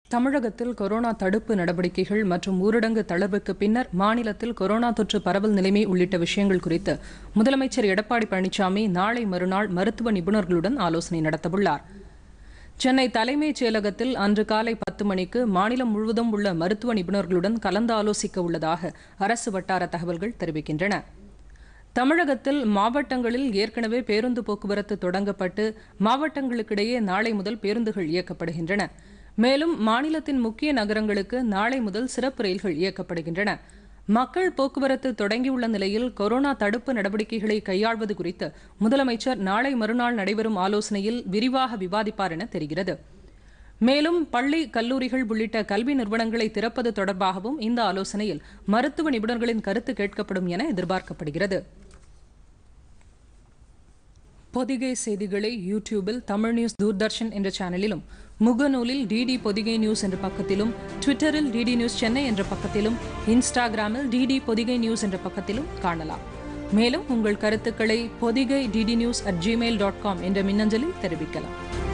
தமிழகத்தில் கொரோனா தடுப்பு நடவடிக்கைகள் மற்றும் ஊரடங்கு தளர்வுக்கு பின்னர் மாநிலத்தில் கொரோனா தொற்று பரவல் நிலைமை உள்ளிட்ட விஷயங்கள் குறித்து முதலமைச்சர் எடப்பாடி பழனிசாமி நாளை மறுநாள் மருத்துவ நிபுணர்களுடன் ஆலோசனை நடத்தவுள்ளார் சென்னை தலைமைச் செயலகத்தில் அன்று காலை பத்து மணிக்கு மாநிலம் முழுவதும் உள்ள மருத்துவ நிபுணர்களுடன் கலந்து ஆலோசிக்க உள்ளதாக அரசு வட்டார தகவல்கள் தெரிவிக்கின்றன தமிழகத்தில் மாவட்டங்களில் ஏற்கனவே பேருந்து போக்குவரத்து தொடங்கப்பட்டு மாவட்டங்களுக்கிடையே நாளை முதல் பேருந்துகள் இயக்கப்படுகின்றன மேலும் மாநிலத்தின் முக்கிய நகரங்களுக்கு நாளை முதல் சிறப்பு ரயில்கள் இயக்கப்படுகின்றன மக்கள் போக்குவரத்து தொடங்கியுள்ள நிலையில் கொரோனா தடுப்பு நடவடிக்கைகளை கையாள்வது குறித்து முதலமைச்சர் நாளை மறுநாள் நடைபெறும் ஆலோசனையில் விரிவாக விவாதிப்பார் என தெரிகிறது மேலும் பள்ளி கல்லூரிகள் உள்ளிட்ட கல்வி நிறுவனங்களை திறப்பது தொடர்பாகவும் இந்த ஆலோசனையில் மருத்துவ நிபுணர்களின் கருத்து கேட்கப்படும் என எதிர்பார்க்கப்படுகிறது பொதிகை செய்திகளை யூடியூபில் தமிழ் நியூஸ் தூர்தர்ஷன் என்ற சேனலிலும் முகநூலில் டிடி பொதிகை நியூஸ் என்ற பக்கத்திலும் ட்விட்டரில் டிடி நியூஸ் சென்னை என்ற பக்கத்திலும் இன்ஸ்டாகிராமில் டிடி பொதிகை நியூஸ் என்ற பக்கத்திலும் காணலாம் மேலும் உங்கள் கருத்துக்களை Podhigai DD news at Gmail dot com என்ற மின்னஞ்சலில் தெரிவிக்கலாம்